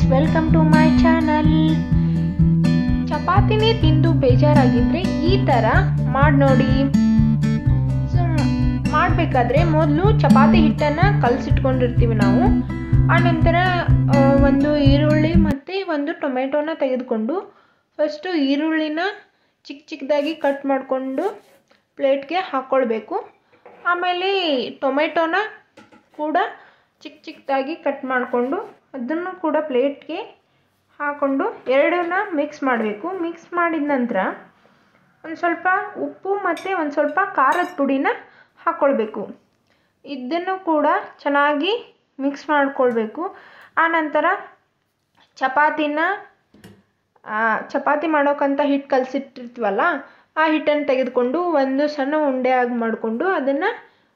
welcome to my channel ಚಪಾತಿನೇ ತಿಂದು ಬೇಜಾರಾಗಿದ್ದರೆ ಈ ಥರ ಮಾಡಿ ನೋಡಿ ಸೊ ಮಾಡಬೇಕಾದ್ರೆ ಮೊದಲು ಚಪಾತಿ ಹಿಟ್ಟನ್ನು ಕಲಸಿಟ್ಕೊಂಡಿರ್ತೀವಿ ನಾವು ಆನಂತರ ಆ, ಒಂದು ಈರುಳ್ಳಿ ಮತ್ತು ಒಂದು ಟೊಮೆಟೊನ ತೆಗೆದುಕೊಂಡು ಫಸ್ಟು ಈರುಳ್ಳಿನ ಚಿಕ್ಕ ಚಿಕ್ಕದಾಗಿ ಕಟ್ ಮಾಡಿಕೊಂಡು ಪ್ಲೇಟ್ಗೆ ಹಾಕ್ಕೊಳ್ಬೇಕು ಆಮೇಲೆ ಟೊಮೆಟೊನ ಕೂಡ ಚಿಕ್ಕ ಚಿಕ್ಕದಾಗಿ ಕಟ್ ಮಾಡಿಕೊಂಡು ಅದನ್ನು ಕೂಡ ಪ್ಲೇಟ್ಗೆ ಹಾಕ್ಕೊಂಡು ಎರಡನ್ನ ಮಿಕ್ಸ್ ಮಾಡಬೇಕು ಮಿಕ್ಸ್ ಮಾಡಿದ ನಂತರ ಒಂದು ಸ್ವಲ್ಪ ಉಪ್ಪು ಮತ್ತು ಒಂದು ಸ್ವಲ್ಪ ಖಾರದ ಪುಡಿನ ಹಾಕ್ಕೊಳ್ಬೇಕು ಇದನ್ನು ಕೂಡ ಚೆನ್ನಾಗಿ ಮಿಕ್ಸ್ ಮಾಡ್ಕೊಳ್ಬೇಕು ಆನಂತರ ಚಪಾತಿನ ಆ, ಚಪಾತಿ ಮಾಡೋಕ್ಕಂತ ಹಿಟ್ಟು ಕಲಸಿಟ್ಟಿರ್ತೀವಲ್ಲ ಆ ಹಿಟ್ಟನ್ನು ತೆಗೆದುಕೊಂಡು ಒಂದು ಸಣ್ಣ ಉಂಡೆ ಆಗಿ ಮಾಡಿಕೊಂಡು ಅದನ್ನು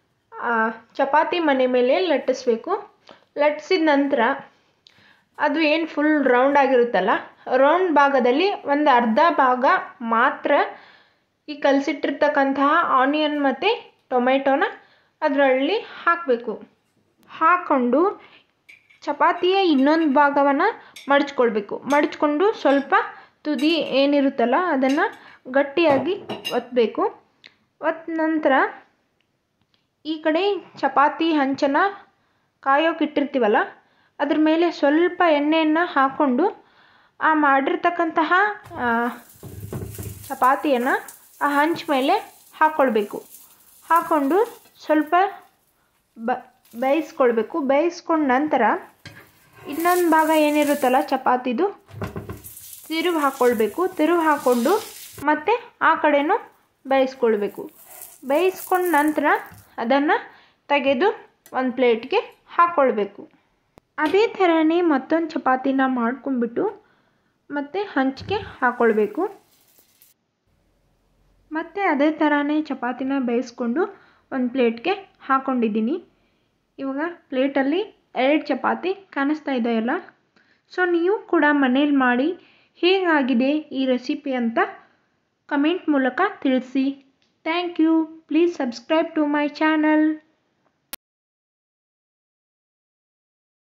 ಚಪಾತಿ ಮನೆ ಮೇಲೆ ಲಟ್ಟಿಸ್ಬೇಕು ಲಟ್ಟಿಸಿದ ನಂತರ ಅದು ಏನು ಫುಲ್ ರೌಂಡ್ ಆಗಿರುತ್ತಲ್ಲ ರೌಂಡ್ ಭಾಗದಲ್ಲಿ ಒಂದು ಅರ್ಧ ಭಾಗ ಮಾತ್ರ ಈ ಕಲಸಿಟ್ಟಿರ್ತಕ್ಕಂತಹ ಆನಿಯನ್ ಮತ್ತು ಟೊಮೆಟೊನ ಅದರಲ್ಲಿ ಹಾಕಬೇಕು ಹಾಕ್ಕೊಂಡು ಚಪಾತಿಯ ಇನ್ನೊಂದು ಭಾಗವನ್ನು ಮಡಚ್ಕೊಳ್ಬೇಕು ಮಡಚ್ಕೊಂಡು ಸ್ವಲ್ಪ ತುದಿ ಏನಿರುತ್ತಲ್ಲ ಅದನ್ನು ಗಟ್ಟಿಯಾಗಿ ಒತ್ತಬೇಕು ಒತ್ತ ನಂತರ ಈ ಕಡೆ ಚಪಾತಿ ಹಂಚನ್ನು ಕಾಯೋಕೆ ಇಟ್ಟಿರ್ತೀವಲ್ಲ ಅದ್ರ ಮೇಲೆ ಸ್ವಲ್ಪ ಎಣ್ಣೆಯನ್ನು ಹಾಕ್ಕೊಂಡು ಆ ಮಾಡಿರ್ತಕ್ಕಂತಹ ಆ, ಚಪಾತಿಯನ್ನು ಆ ಹಂಚ ಮೇಲೆ ಹಾಕ್ಕೊಳ್ಬೇಕು ಹಾಕ್ಕೊಂಡು ಸ್ವಲ್ಪ ಬ ಬೇಯಿಸ್ಕೊಳ್ಬೇಕು ಬೇಯಿಸ್ಕೊಂಡ ನಂತರ ಇನ್ನೊಂದು ಭಾಗ ಏನಿರುತ್ತಲ್ಲ ಚಪಾತಿದು ತಿರುವು ಹಾಕ್ಕೊಳ್ಬೇಕು ತಿರುವು ಹಾಕ್ಕೊಂಡು ಮತ್ತೆ ಆ ಕಡೆನೂ ಬೇಯಿಸ್ಕೊಳ್ಬೇಕು ಬೇಯಿಸ್ಕೊಂಡ ನಂತರ ಅದನ್ನು ತೆಗೆದು ಒಂದು ಪ್ಲೇಟ್ಗೆ ಹಾಕ್ಕೊಳ್ಬೇಕು ಅದೇ ಥರನೇ ಮತ್ತೊಂದು ಚಪಾತಿನ ಮಾಡ್ಕೊಂಡ್ಬಿಟ್ಟು ಮತ್ತೆ ಹಂಚಿಗೆ ಹಾಕ್ಕೊಳ್ಬೇಕು ಮತ್ತು ಅದೇ ಥರನೇ ಚಪಾತಿನ ಬೇಯಿಸ್ಕೊಂಡು ಒಂದು ಪ್ಲೇಟ್ಗೆ ಹಾಕ್ಕೊಂಡಿದ್ದೀನಿ ಇವಾಗ ಪ್ಲೇಟಲ್ಲಿ ಎರಡು ಚಪಾತಿ ಕಾಣಿಸ್ತಾ ಇದೆಯಲ್ಲ ಸೊ ನೀವು ಕೂಡ ಮನೇಲಿ ಮಾಡಿ ಹೇಗಾಗಿದೆ ಈ ರೆಸಿಪಿ ಅಂತ ಕಮೆಂಟ್ ಮೂಲಕ ತಿಳಿಸಿ thank you please subscribe to my channel